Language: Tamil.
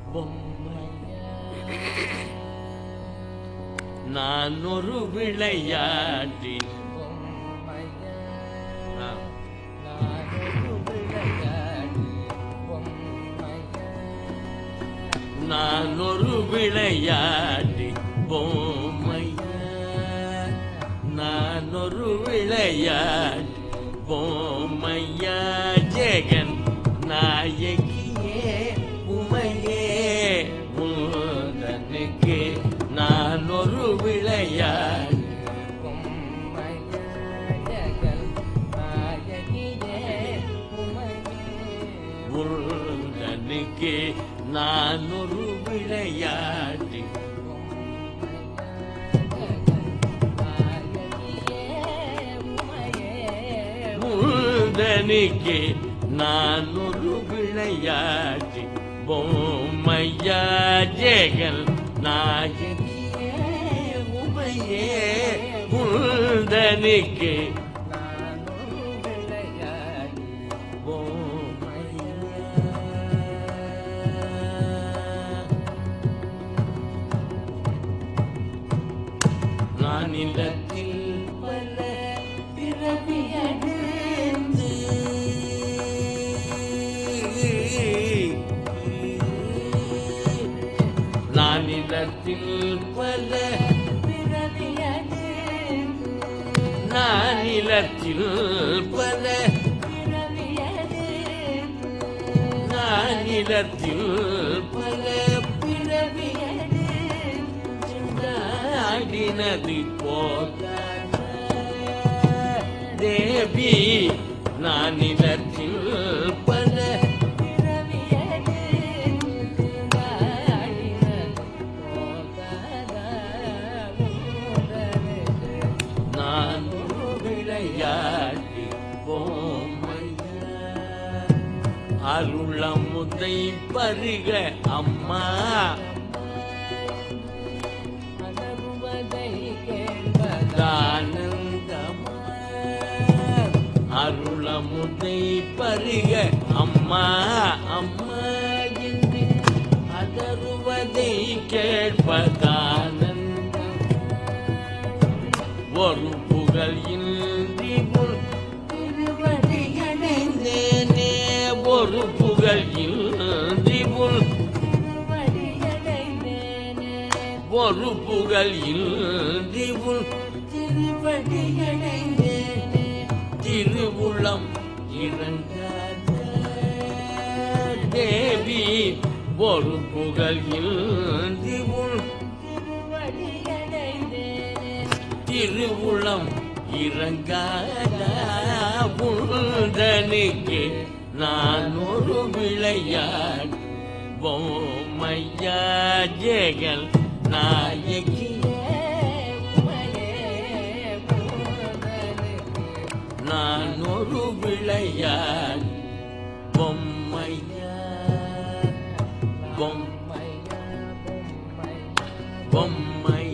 பொம்மையா நான் ஒரு விளையாட்டி ஆ. நான் ஒரு விளையாட்டி பொம்மையா நான் ஒரு விளையாட்டி பொம்மையா ஜெகன் நாயகியே உமையே உந்தனுக்கு நான் ஒரு விளையாட்டி உந்தனுக்கு நான் ஒரு விளையாட்டி முந்தனுக்கு நான் ஒரு விளையாட்டி பொம்மையா ஜெகல் நாயகியே உமையே முந்தனுக்கு நான் இல்லத்தில் பல பிறவியடைந்து நான் இல்லத்தில் பல நான் இல்லத்தில் பல நான் இல்லத்தில் பல பிறவியடினது போத தேவி நான் நிலத்தில் பல நான் ஒரு விளையாடி பொம்மையா அருளமுதை பருக அம்மா தானந்தமா அருளமுதை பருக அம்மா அம்மா என்று அதருவதை கேட்பதானந்தம் ஒரு புகழ் இன்றி உன் திருவடியடைந்தேனே ஒரு புகழ் இன்றி உன் ஒரு புகழ் இன்றி உன் திருவடியடைந்தேனே திருவுளம் இறங்காத தேவி ஒரு புகழ் இன்றி உன் திருவுளம் இறங்காத உந்தனுக்கு நான் ஒரு விளையாட் பொம்மையா ஜெகல் நாயகியே நான் ஒரு விளையாட் பொம்மையா பொம் பொம்மை